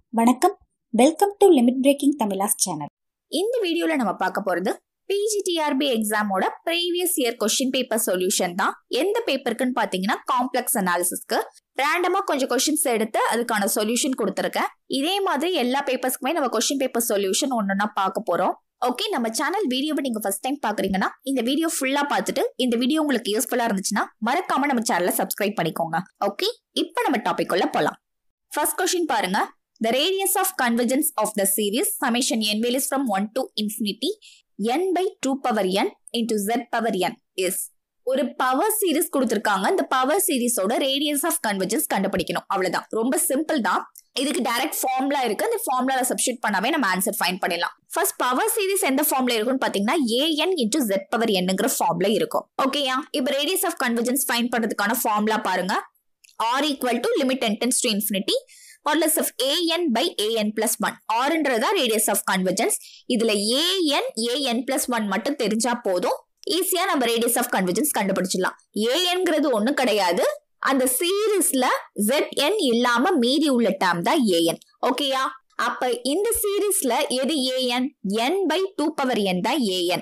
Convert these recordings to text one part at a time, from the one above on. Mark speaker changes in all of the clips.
Speaker 1: வணக்கம் welcome to limit breaking Tamizhas channel
Speaker 2: இந்த வீடியோல நம்ம பார்க்க போறது பிஜிடிஆர்பி எக்ஸாமோட previous year question paper solution தான் எந்த பேப்பருக்குன்னு பாத்தீங்கன்னா காம்ப்ளெக்ஸ் அனாலிசிஸ்க்கு ரேண்டமா கொஞ்சம் கொஸ்டின்ஸ் எடுத்து அதுக்கான சொல்யூஷன் கொடுத்துருக்கேன் இதே மாதிரி எல்லா பேப்பர்ஸ்க்குமே நம்ம கொஸ்டின் பேப்பர் சொல்யூஷன் ஒன்னொன்னா பார்க்க போறோம் ஓகே நம்ம சேனல் வீடியோவை நீங்க ஃபர்ஸ்ட் டைம் பாக்குறீங்கன்னா இந்த வீடியோ ஃபுல்லா பார்த்துட்டு இந்த வீடியோ உங்களுக்கு யூஸ்ஃபுல்லா இருந்துச்சுன்னா மறக்காம நம்ம சேனலை சப்ஸ்கிரைப் பண்ணிக்கோங்க ஓகே இப்போ நம்ம டாபிக் உள்ள போலாம் ஃபர்ஸ்ட் கொஸ்டின் பாருங்க The radius of convergence of the series summation n values from 1 to infinity n by 2 power n into z power n is ஒரு பவர் சீரிஸ் கொடுத்திருக்காங்க இந்த பவர் சீரிஸோட ரேடியஸ் ஆஃப் கன்வர்ஜன்ஸ் கண்டுபிடிக்கணும் அவ்வளவுதான் ரொம்ப சிம்பிள் தான் இதுக்கு டைரக்ட் ஃபார்முலா இருக்கு அந்த ஃபார்முலால சப்ஸ்டியூட் பண்ணாவே நம்ம ஆன்சர் ஃபைண்ட் பண்ணிடலாம் ஃபர்ஸ்ட் பவர் சீரிஸ் எந்த ஃபார்ம்ல இருக்கும்னு பாத்தீங்கன்னா ஏஎன் இன்டூ ஜெட் பவர் என்னங்கிற ஃபார்ம்ல இருக்கும் ஓகேயா இப்போ ரேடியஸ் ஆஃப் கன்வர்ஜன்ஸ் ஃபைண்ட் பண்றதுக்கான ஃபார்முலா பாருங்க R equal to limit tends to infinity modulus of an by an plus 1 ஆர்ன்றதா ரேடியஸ் ஆஃப் கன்வர்ஜன்ஸ் இதுல an an plus 1 மட்டும் தெரிஞ்சா போதும் ஈஸியா நம்ம ரேடியஸ் ஆஃப் கன்வர்ஜன்ஸ் கண்டுபிடிச்சிடலாம் ஏஎன்ங்கிறது ஒண்ணும் கிடையாது அந்த சீரீஸ்ல zn இல்லாம மீதி உள்ள டேர்ம் தான் an ஓகேயா அப்ப இந்த சீரீஸ்ல எது an n by 2 பவர் n தான் an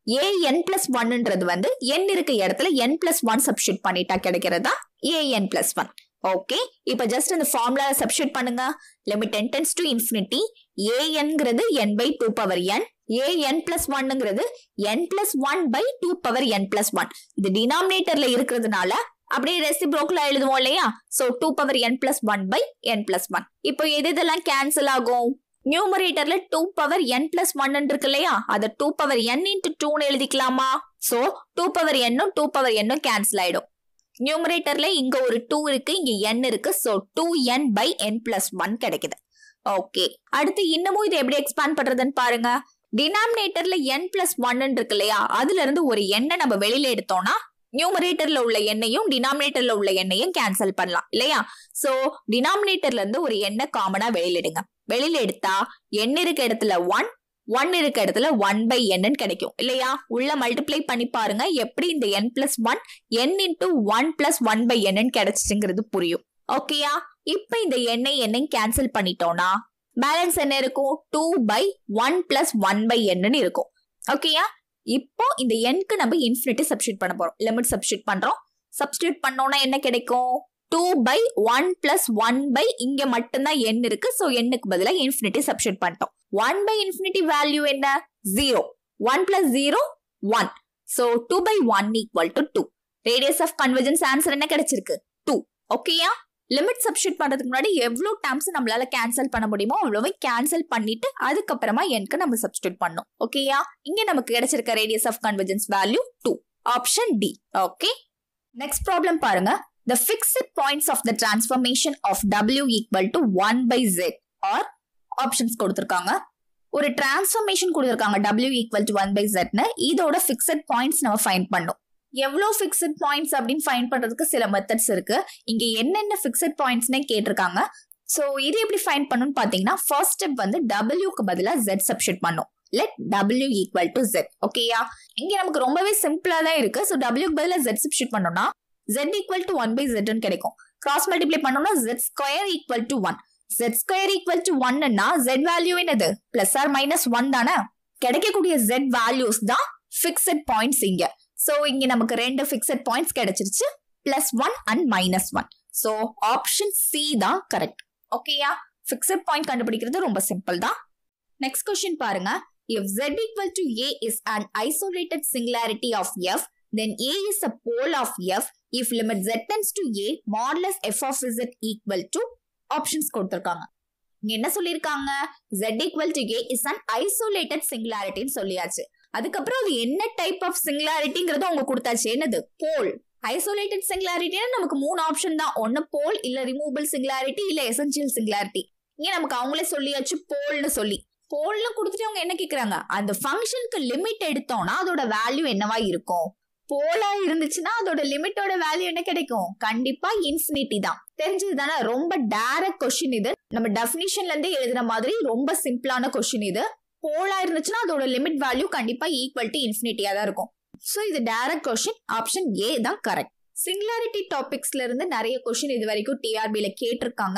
Speaker 2: an பிளஸ் ஒன்ன்றது வந்து n இருக்க இடத்துல n பிளஸ் ஒன் சப்ஸ்டியூட் பண்ணிட்டா கிடைக்கிறதா an பிளஸ் ஒன் ஓகே இப்ப ஜஸ்ட் இந்த ஃபார்முலா சப்ஸ்டியூட் பண்ணுங்க லிமிட் டென்டென்ஸ் டு இன்ஃபினிட்டி ஏஎன்ங்கிறது n by two power n a n plus ஒன்னுங்கிறது n plus one by two power n plus one இது டினாமினேட்டர்ல இருக்கிறதுனால அப்படியே ரெசிப்ரோக்ல எழுதுவோம் இல்லையா so two power n plus one by n plus one இப்போ எது இதெல்லாம் கேன்சல் ஆகும் நியூமரேட்டர்ல two power n plus one இருக்கு இல்லையா அதை டூ பவர் என் இன்ட்டு டூன்னு எழுதிக்கலாமா சோ டூ பவர் என்னும் டூ பவர் என்னும் கேன்சல் ஆயிடும் நியூமரேட்டர்ல இங்க ஒரு டூ இருக்கு இங்க n இருக்கு so two n by n plus one கிடைக்குது ஓகே அடுத்து இன்னமும் இதை எப்படி எக்ஸ்பேண்ட் பண்றதுன்னு பாருங்க டினாமினேட்டர்ல n பிளஸ் ஒன் இருக்கு இல்லையா அதுல இருந்து ஒரு எண்ணை நம்ம வெளியில எடுத்தோம்னா நியூமரேட்டர்ல உள்ள எண்ணையும் டினாமினேட்டர்ல உள்ள எண்ணையும் கேன்சல் பண்ணலாம் இல்லையா சோ டினாமினேட்டர்ல இருந்து ஒரு எண்ணை காமனா வெளியில எடுங்க வெளியில எடுத்தா எண் இருக்க இடத்துல ஒன் ஒன் இருக்க இடத்துல ஒன் பை என்னன்னு கிடைக்கும் இல்லையா உள்ள மல்டிப்ளை பண்ணி பாருங்க எப்படி இந்த n plus one n into one plus one by என்னன்னு கிடைச்சிச்சுங்கிறது புரியும் ஓகேயா இப்ப இந்த எண்ணெய் எண்ணெய் கேன்சல் பண்ணிட்டோம்னா பேலன்ஸ் என்ன இருக்கும் two by one plus one by என்னன்னு இருக்கும் ஓகேயா இப்போ இந்த எண்க்கு நம்ம இன்ஃபினிட்டி சப்ஸ்டியூட் பண்ண போறோம் லிமிட் சப்ஸ்டியூட் பண்றோம் சப்ஸ்டியூட் பண்ணோம்னா என்ன கிடைக்கும் two by one plus one by இங்க மட்டும்தான் எண் இருக்கு சோ எண்ணுக்கு பதிலாக இன்ஃபினிட்டி சப்ஸ்டியூட் பண்ணிட்டோம் ஒன் பை இன்ஃபினிட்டி வேல்யூ என்ன zero one plus zero one so two by one equal to two radius of convergence answer என்ன கிடைச்சிருக்கு டூ ஓகேயா லிமிட் சப்ஸ்டியூட் பண்றதுக்கு முன்னாடி எவ்வளவு டேர்ம்ஸ் நம்மளால கேன்சல் பண்ண முடியுமோ அவ்வளவு கேன்சல் பண்ணிட்டு அதுக்கப்புறமா எனக்கு நம்ம சப்ஸ்டியூட் பண்ணோம் ஓகேயா இங்க நமக்கு கிடைச்சிருக்க radius of convergence value two option D okay next problem பாருங்க the fixed points of the transformation of w equal to 1 by z or options கொடுத்துருக்காங்க ஒரு டிரான்ஸ்ஃபர்மேஷன் கொடுத்துருக்காங்க w equal to one by ஜெட்னு இதோட ஃபிக்ஸட் பாயிண்ட்ஸ் நம்ம find பண்ணோம் எவ்வளோ fixed points அப்படின்னு ஃபைண்ட் பண்றதுக்கு சில மெத்தட்ஸ் இருக்கு இங்க என்னென்ன ஃபிக்ஸட் பாயிண்ட்ஸ்னே கேட்டிருக்காங்க ஸோ இது எப்படி ஃபைண்ட் பண்ணணும்னு பார்த்தீங்கன்னா ஃபர்ஸ்ட் ஸ்டெப் வந்து டபிள்யூக்கு பதிலாக ஜெட் சப்ஸ்டியூட் பண்ணும் let W equal to Z ஓகேயா இங்க நமக்கு ரொம்பவே சிம்பிளா தான் இருக்கு ஸோ டபிள்யூக்கு பதிலாக ஜெட் சப்ஸ்டியூட் பண்ணோம்னா z equal to one by ஜெட்னு கிடைக்கும் கிராஸ் மல்டிப்ளை பண்ணோம்னா z square equal to one z square equal to ஒன்னா z வேல்யூ என்னது பிளஸ் ஆர் மைனஸ் ஒன் தானே கிடைக்கக்கூடிய z வேல்யூஸ் தான் ஃபிக்ஸட் பாயிண்ட்ஸ் இங்க சோ இங்க நமக்கு ரெண்டு ஃபிக்ஸட் பாயிண்ட்ஸ் கிடைச்சிருச்சு plus one and minus one so option C தான் கரெக்ட் ஓகேயா ஃபிக்ஸட் பாயிண்ட் கண்டுபிடிக்கிறது ரொம்ப சிம்பிள் தான் நெக்ஸ்ட் கொஸ்டின் பாருங்க if z equal to a is an isolated singularity of f then a is a pole of f if limit z tends to a modulus f of z equal to options கொடுத்திருக்காங்க இங்க என்ன சொல்லிருக்காங்க z equal to a is an isolated singularity சொல்லியாச்சு அதுக்கப்புறம் அது என்ன type of சிங்குலாரிட்டிங்கிறத அவங்க கொடுத்தாச்சு என்னது போல் ஐசோலேட்டட் சிங்குலாரிட்டினா நமக்கு மூணு ஆப்ஷன் தான் ஒன்னு போல் இல்ல ரிமூவபிள் சிங்குலாரிட்டி இல்ல எசென்சியல் சிங்குலாரிட்டி இங்க நமக்கு அவங்களே சொல்லியாச்சு போல்னு சொல்லி போல்னு கொடுத்துட்டு அவங்க என்ன கேக்குறாங்க அந்த ஃபங்க்ஷனுக்கு லிமிட் எடுத்தோம்னா அதோட வேல்யூ என்னவா இருக்கும் போலா இருந்துச்சுன்னா அதோட லிமிட்டோட வேல்யூ என்ன கிடைக்கும் கண்டிப்பா இன்ஃபினிட்டி தான் தெரிஞ்சது தானே ரொம்ப டைரக்ட் கொஸ்டின் இது நம்ம டெபினிஷன்ல இருந்தே எழுதுற மாதிரி ரொம்ப சிம்பிளான கொஸ்டின் இது போலா இருந்துச்சுன்னா அதோட லிமிட் வேல்யூ கண்டிப்பா ஈக்குவல் டு இன்ஃபினிட்டியா தான் இருக்கும் ஸோ இது டைரக்ட் கொஸ்டின் ஆப்ஷன் ஏ தான் கரெக்ட் சிங்குலாரிட்டி டாபிக்ஸ்ல இருந்து நிறைய கொஸ்டின் இது வரைக்கும் டிஆர்பில கேட்டிருக்காங்க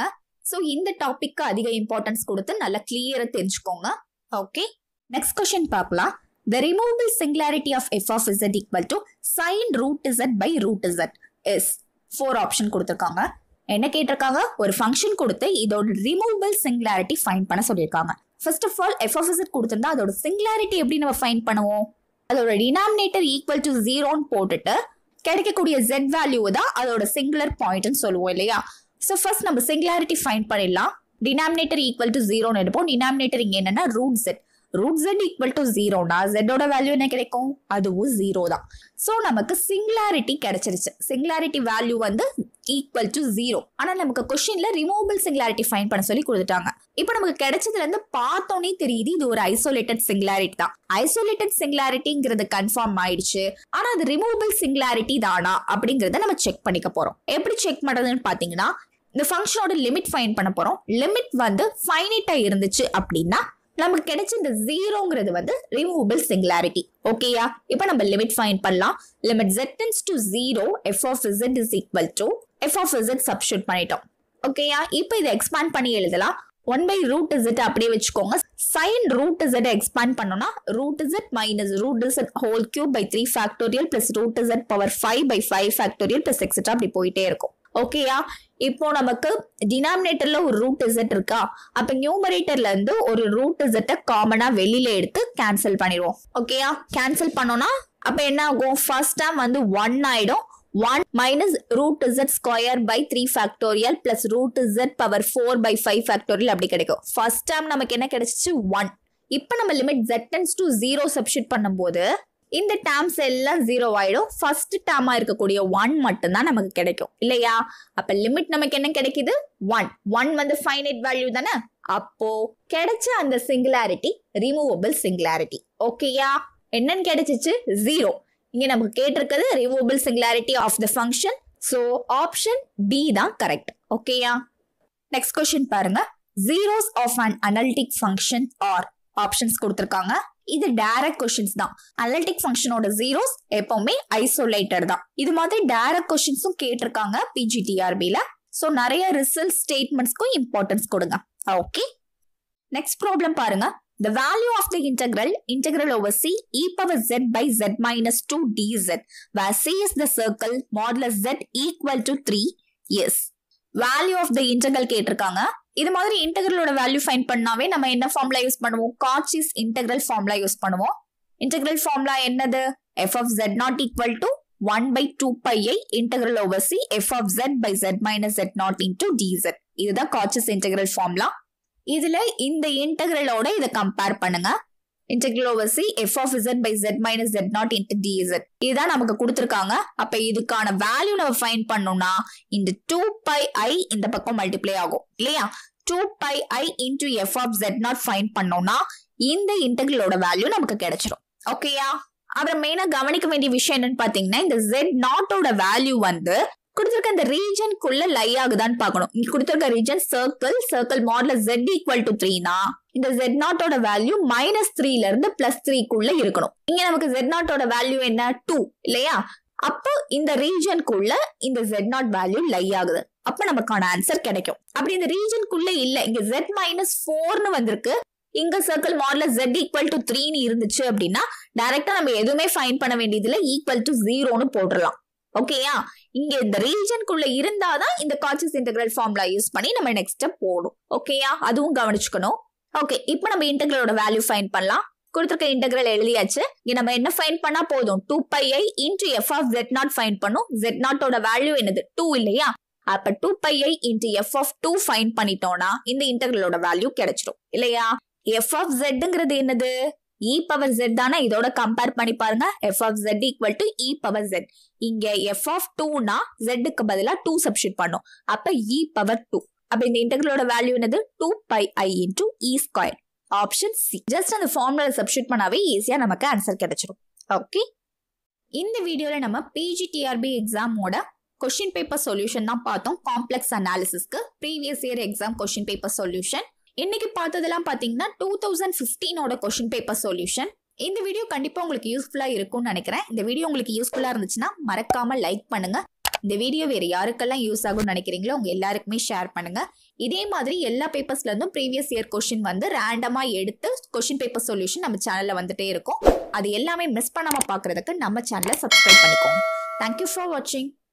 Speaker 2: ஸோ இந்த டாபிக்கு அதிக இம்பார்ட்டன்ஸ் கொடுத்து நல்லா கிளியரா தெரிஞ்சுக்கோங்க ஓகே நெக்ஸ்ட் கொஸ்டின் பார்க்கலாம் The removable singularity of f of z equal to sin root z by root z is four option கொடுத்துருக்காங்க என்ன கேட்டிருக்காங்க ஒரு ஃபங்க்ஷன் கொடுத்து இதோட ரிமூவபிள் சிங்குலாரிட்டி ஃபைன் பண்ண சொல்லியிருக்காங்க first of all F of Z கொடுத்திருந்தா அதோட சிங்குலாரிட்டி எப்படி நம்ம ஃபைன் பண்ணுவோம் அதோட டினாமினேட்டர் ஈக்குவல் டு ஜீரோன்னு போட்டுட்டு கிடைக்கக்கூடிய ஜெட் வேல்யூ தான் அதோட சிங்குலர் பாயிண்ட்னு சொல்லுவோம் இல்லையா ஸோ ஃபர்ஸ்ட் நம்ம சிங்குலாரிட்டி ஃபைன் பண்ணிடலாம் டினாமினேட்டர் ஈக்குவல் டு ஜீரோன்னு எடுப்போம் டினாமினேட்டர் இங்க என்னன்னா root Z root Z equal to ஜீரோனா ஜெட்டோட வேல்யூ என்ன கிடைக்கும் அதுவும் ஜீரோ தான் ஸோ நமக்கு சிங்குலாரிட்டி கிடைச்சிருச்சு சிங்குலாரிட்டி வேல்யூ வந்து ஈக்குவல் டு ஜீரோ ஆனா நமக்கு கொஸ்டின்ல ரிமூவபிள் சிங்குலாரிட்டி ஃபைன் பண்ண சொல்லி கொடுத்துட்டாங்க இப்போ நமக்கு கிடைச்சதுல இருந்து பார்த்தோன்னே தெரியுது இது ஒரு ஐசோலேட்டட் சிங்குலாரிட்டி தான் ஐசோலேட்டட் சிங்குலாரிட்டிங்கிறது கன்ஃபார்ம் ஆயிடுச்சு ஆனா அது ரிமூவபிள் சிங்குலாரிட்டி தானா அப்படிங்கறத நம்ம செக் பண்ணிக்க போறோம் எப்படி செக் பண்றதுன்னு பாத்தீங்கன்னா இந்த ஃபங்க்ஷனோட லிமிட் ஃபைன் பண்ண போறோம் லிமிட் வந்து ஃபைனிட்டா இருந்துச்சு அப்படின்னா நமக்கு கிடைச்ச இந்த ஜீரோங்கிறது வந்து ரிமூவபிள் சிங்குலாரிட்டி ஓகேயா இப்போ நம்ம லிமிட் ஃபைன் பண்ணலாம் limit z tends to zero F of z is equal to F of z substitute பண்ணிட்டோம் ஓகேயா இப்போ இதை எக்ஸ்பேண்ட் பண்ணி எழுதலாம் ஒன் பை ரூட் இசட் அப்படியே வச்சுக்கோங்க சைன் ரூட் இசட் எக்ஸ்பேண்ட் பண்ணோம்னா root Z minus root Z whole cube by three factorial plus root Z power five by five factorial plus etcetera அப்படி போயிட்டே இருக்கும் ஓகேயா இப்போ நமக்கு டினாமினேட்டர்ல ஒரு ரூட் இசட் இருக்கா அப்ப நியூமரேட்டர்ல இருந்து ஒரு ரூட் இசட்டை காமனா வெளியில எடுத்து கேன்சல் பண்ணிடுவோம் ஓகேயா கேன்சல் பண்ணோம்னா அப்ப என்ன ஆகும் ஃபர்ஸ்ட் டேம் வந்து ஒன் ஆயிடும் one minus root Z square by three factorial plus root Z power four by five factorial அப்படி கிடைக்கும் ஃபர்ஸ்ட் டேம் நமக்கு என்ன கிடைச்சிச்சு ஒன் இப்போ நம்ம limit Z tends to zero substitute பண்ணும்போது இந்த டேர்ம்ஸ் எல்லாம் ஜீரோ ஆயிடும் ஃபர்ஸ்ட் டேர்மா இருக்கக்கூடிய ஒன் மட்டும்தான் நமக்கு கிடைக்கும் இல்லையா அப்ப லிமிட் நமக்கு என்ன கிடைக்குது ஒன் ஒன் வந்து ஃபைனைட் வேல்யூ தானே அப்போ கிடைச்ச அந்த சிங்குலாரிட்டி ரிமூவபிள் சிங்குலாரிட்டி ஓகேயா என்னன்னு கிடைச்சிச்சு ஜீரோ இங்க நமக்கு கேட்டிருக்கிறது removable singularity of the function so option B தான் கரெக்ட் ஓகேயா நெக்ஸ்ட் கொஸ்டின் பாருங்க zeros of an analytic function are options கொடுத்துருக்காங்க இது டைரக்ட் கொஸ்டின்ஸ் தான் அனலிட்டிக் ஃபங்க்ஷனோட ஜீரோஸ் எப்பவுமே ஐசோலேட்டட் தான் இது மாதிரி டைரக்ட் கொஸ்டின்ஸும் கேட்டிருக்காங்க பிஜிடிஆர்பில ஸோ நிறைய ரிசல்ட் ஸ்டேட்மெண்ட்ஸ்க்கும் இம்பார்ட்டன்ஸ் கொடுங்க ஓகே நெக்ஸ்ட் ப்ராப்ளம் பாருங்க The value of the integral, integral over c e power z by z minus 2 dz, where c is the circle, modulus z equal to 3 is. Value of the integral கேட்டிருக்காங்க இது மாதிரி இன்டெகிரலோட value find பண்ணாவே நம்ம என்ன formula use பண்ணுவோம் Cauchy's integral formula use பண்ணுவோம் integral formula என்னது F of Z nought equal to one by two pi I integral over C F of Z by Z minus Z nought into dz இதுதான் Cauchy's integral formula இதுல இந்த இன்டெகிரலோட இதை compare பண்ணுங்க integral over C F of Z by Z minus Z nought into dz இதுதான் நமக்கு கொடுத்துருக்காங்க அப்ப இதுக்கான வேல்யூ நம்ம ஃபைன் பண்ணோம்னா இந்த டூ பை ஐ இந்த பக்கம் மல்டிப்ளை ஆகும் இல்லையா two pi I into F of Z nought find பண்ணோம்னா இந்த இன்டெகிரலோட வேல்யூ நமக்கு கிடைச்சிடும் ஓகேயா அப்புறம் மெயினா கவனிக்க வேண்டிய விஷயம் என்னன்னு பாத்தீங்கன்னா இந்த ஜெட் நாட்டோட வேல்யூ வந்து கொடுத்திருக்க இந்த ரீஜனுக்குள்ள லை ஆகுதான்னு பார்க்கணும் இங்க கொடுத்திருக்க region circle circle modulus Z equal to த்ரீனா இந்த ஜெட் நாட்டோட வேல்யூ மைனஸ் த்ரீல இருந்து பிளஸ் த்ரீக்குள்ள இருக்கணும் இங்க நமக்கு ஜெட் நாட்டோட வேல்யூ என்ன டூ இல்லையா அப்போ இந்த ரீஜனுக்குள்ள இந்த ஜெட் நாட் வேல்யூ லை ஆகுது அப்ப நமக்கான ஆன்சர் கிடைக்கும் அப்படி இந்த ரீஜனுக்குள்ள இல்ல இங்க ஜெட் மைனஸ் ஃபோர்னு வந்திருக்கு இங்க circle modulus Z equal to த்ரீன்னு இருந்துச்சு அப்படின்னா டைரக்டா நம்ம எதுவுமே ஃபைன் பண்ண வேண்டியதுல ஈக்குவல் டு ஜீரோன்னு போட்டுடலாம் ஓகேயா இங்க இந்த ரீஜனுக்குள்ள இருந்தாதான் இந்த காட்சஸ் இன்டெகிரல் ஃபார்முலா யூஸ் பண்ணி நம்ம நெக்ஸ்ட் ஸ்டெப் போடும் ஓகேயா அதுவும் கவனிச்சுக்கணும் ஓகே இப்போ நம்ம இன்டெகிரலோட வேல்யூ ஃபைன் பண்ணலாம் கொடுத்துருக்க இன்டெகிரல் எழுதியாச்சு இங்க நம்ம என்ன ஃபைன் பண்ணா போதும் two pi I into F of Z nought find பண்ணும் ஜெட் நாட்டோட வேல்யூ என்னது டூ இல்லையா அப்ப two pi I into F of two find பண்ணிட்டோம்னா இந்த இன்டெகிரலோட வேல்யூ கிடைச்சிடும் இல்லையா எஃப் ஆஃப் ஜெட்ங்கிறது என்னது இ பவர் ஜெட் தானே இதோட கம்பேர் பண்ணி பாருங்க F of Z equal to E power Z இங்க எஃப் ஆஃப் டூனா ஜெட்டுக்கு பதிலா டூ சப்ஸ்டியூட் பண்ணும் அப்ப இ பவர் டூ அப்ப இந்த இன்டெகிரலோட வேல்யூ என்னது two pi i into e square option C just அந்த ஃபார்முலா சப்ஸ்டியூட் பண்ணாவே ஈஸியா நமக்கு ஆன்சர் கிடைச்சிடும் ஓகே இந்த வீடியோல நம்ம பிஜிடிஆர்பி எக்ஸாமோட கொஸ்டின் பேப்பர் சொல்யூஷன் தான் பார்த்தோம் காம்ப்ளெக்ஸ் அனாலிசிஸ்க்கு previous year exam question paper solution இன்னைக்கு பார்த்ததெல்லாம் பார்த்தீங்கன்னா டூ தௌசண்ட் ஃபிஃப்டீனோட கொஸ்டின் பேப்பர் சொல்யூஷன் இந்த வீடியோ கண்டிப்பா உங்களுக்கு யூஸ்ஃபுல்லா இருக்கும்னு நினைக்கிறேன் இந்த வீடியோ உங்களுக்கு யூஸ்ஃபுல்லா இருந்துச்சுன்னா மறக்காம லைக் பண்ணுங்க இந்த வீடியோ வேறு யாருக்கெல்லாம் யூஸ் ஆகும்னு நினைக்கிறீங்களோ அவங்க எல்லாருக்குமே ஷேர் பண்ணுங்க இதே மாதிரி எல்லா பேப்பர்ஸ்ல இருந்தும் ப்ரீவியஸ் இயர் கொஸ்டின் வந்து ரேண்டமா எடுத்து கொஸ்டின் பேப்பர் சொல்யூஷன் நம்ம சேனல்ல வந்துட்டே இருக்கும் அது எல்லாமே மிஸ் பண்ணாம பாக்குறதுக்கு நம்ம சேனலை சப்ஸ்கிரைப் பண்ணிக்கோங்க தேங்க்யூ ஃபார் வாட்சிங்